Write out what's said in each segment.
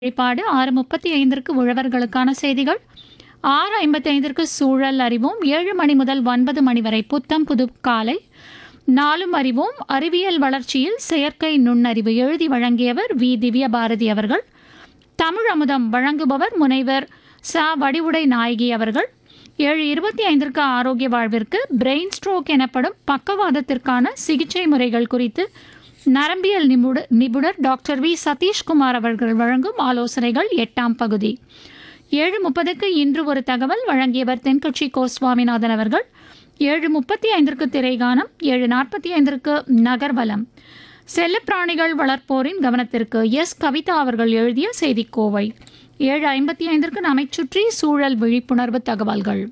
வழிபாடு ஆறு முப்பத்தி ஐந்திற்கு உழவர்களுக்கான செய்திகள் ஆறு ஐம்பத்தி ஐந்திற்கு சூழல் அறிவோம் ஏழு மணி முதல் ஒன்பது மணி வரை புத்தம் புது காலை நாளும் அறிவோம் அறிவியல் வளர்ச்சியில் செயற்கை நுண்ணறிவு எழுதி வழங்கியவர் வி திவ்ய பாரதி அவர்கள் தமிழ் அமுதம் வழங்குபவர் முனைவர் ச வடிவுடை நாயகி அவர்கள் ஏழு இருபத்தி ஐந்திற்கு ஆரோக்கிய வாழ்விற்கு பிரெயின் ஸ்ட்ரோக் எனப்படும் பக்கவாதத்திற்கான சிகிச்சை முறைகள் குறித்து நரம்பியல் நிபுணர் நிபுணர் டாக்டர் வி சதீஷ்குமார் அவர்கள் வழங்கும் ஆலோசனைகள் எட்டாம் பகுதி ஏழு முப்பதுக்கு இன்று ஒரு தகவல் வழங்கியவர் தென்கட்சி கோ சுவாமிநாதன் அவர்கள் ஏழு முப்பத்தி ஐந்திற்கு திரைகானம் ஏழு நாற்பத்தி ஐந்திற்கு நகர்வலம் செல்லப்பிராணிகள் வளர்ப்போரின் கவனத்திற்கு எஸ் கவிதா அவர்கள் எழுதிய செய்திக்கோவை ஏழு ஐம்பத்தி ஐந்திற்கு நம்மை சுற்றி சூழல் விழிப்புணர்வு தகவல்கள்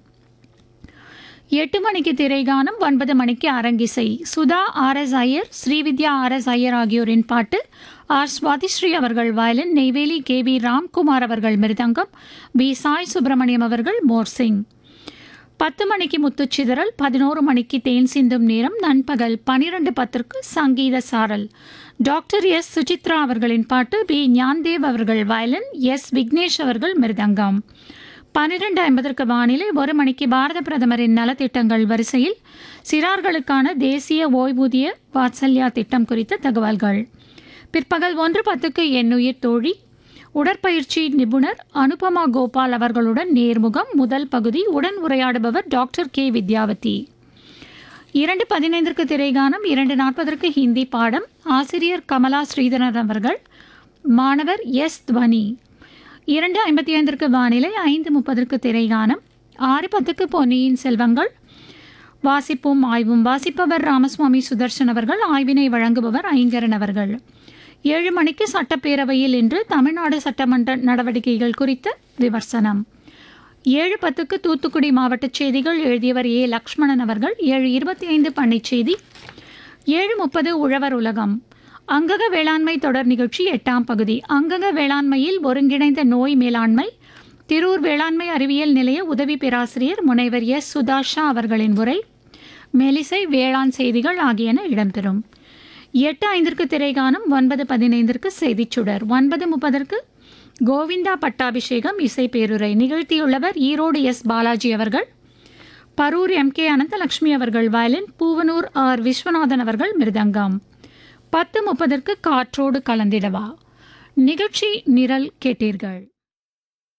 எட்டு மணிக்கு திரைகானம் ஒன்பது மணிக்கு அரங்கிசை Sudha R S Iyer Srividya R S Iyer ஆகியோரின் பாட்டு ஆர் சுவாதிஸ்ரீ அவர்கள் violin Neyveli K V Ramkumar அவர்கள் மிருதங்கம் பி சாய் சுப்பிரமணியம் அவர்கள் மோர்சிங் பத்து மணிக்கு முத்துச்சிதறல் பதினோரு மணிக்கு தேன் சிந்தும் நேரம் நண்பகல் பனிரெண்டு பத்திற்கு சங்கீத சாரல் டாக்டர் எஸ் சுசித்ரா அவர்களின் பாட்டு பி ஞான்தேவ் அவர்கள் வயலின் எஸ் விக்னேஷ் அவர்கள் மிருதங்கம் பன்னிரெண்டு ஐம்பதற்கு வானிலை ஒரு மணிக்கு பாரத பிரதமரின் நலத்திட்டங்கள் வரிசையில் சிறார்களுக்கான தேசிய ஓய்வூதிய வாத்சல்யா திட்டம் குறித்த தகவல்கள் பிற்பகல் ஒன்று பத்துக்கு எண்ணுயிர் தோழி உடற்பயிற்சி நிபுணர் அனுபமா கோபால் அவர்களுடன் நேர்முகம் முதல் பகுதி உடன் உரையாடுபவர் டாக்டர் கே வித்யாவதி இரண்டு பதினைந்திற்கு திரைகானம் இரண்டு நாற்பதற்கு ஹிந்தி பாடம் ஆசிரியர் கமலா ஸ்ரீதரன் அவர்கள் மாணவர் எஸ் துவனி இரண்டு ஐம்பத்தி ஐந்திற்கு வானிலை ஐந்து முப்பதற்கு திரைகானம் ஆறு பத்துக்கு பொன்னியின் செல்வங்கள் வாசிப்பும் ஆய்வும் வாசிப்பவர் ராமசுவாமி சுதர்சன் அவர்கள் ஆய்வினை வழங்குபவர் ஐங்கரன் அவர்கள் ஏழு மணிக்கு சட்டப்பேரவையில் இன்று தமிழ்நாடு சட்டமன்ற நடவடிக்கைகள் குறித்த விமர்சனம் ஏழு பத்துக்கு தூத்துக்குடி மாவட்ட செய்திகள் எழுதியவர் ஏ லக்ஷ்மணன் அவர்கள் ஏழு இருபத்தி ஐந்து பண்ணைச் செய்தி ஏழு முப்பது உழவர் உலகம் அங்கக வேளாண்மை தொடர் நிகழ்ச்சி எட்டாம் பகுதி அங்கக வேளாண்மையில் ஒருங்கிணைந்த நோய் மேலாண்மை திரூர் வேளாண்மை அறிவியல் நிலைய உதவி பேராசிரியர் முனைவர் எஸ் சுதாஷா அவர்களின் உரை மெலிசை வேளாண் செய்திகள் ஆகியன இடம்பெறும் எட்டு ஐந்திற்கு திரைகானம் ஒன்பது பதினைந்திற்கு செய்திச் சுடர் ஒன்பது முப்பதற்கு கோவிந்தா பட்டாபிஷேகம் இசை பேருரை நிகழ்த்தியுள்ளவர் ஈரோடு எஸ் பாலாஜி அவர்கள் பரூர் எம் கே அனந்தலட்சுமி அவர்கள் வயலின் பூவனூர் ஆர் விஸ்வநாதன் அவர்கள் மிருதங்கம் பத்து முப்பதற்கு காற்றோடு கலந்திடவா நிகழ்ச்சி நிரல் கேட்டீர்கள்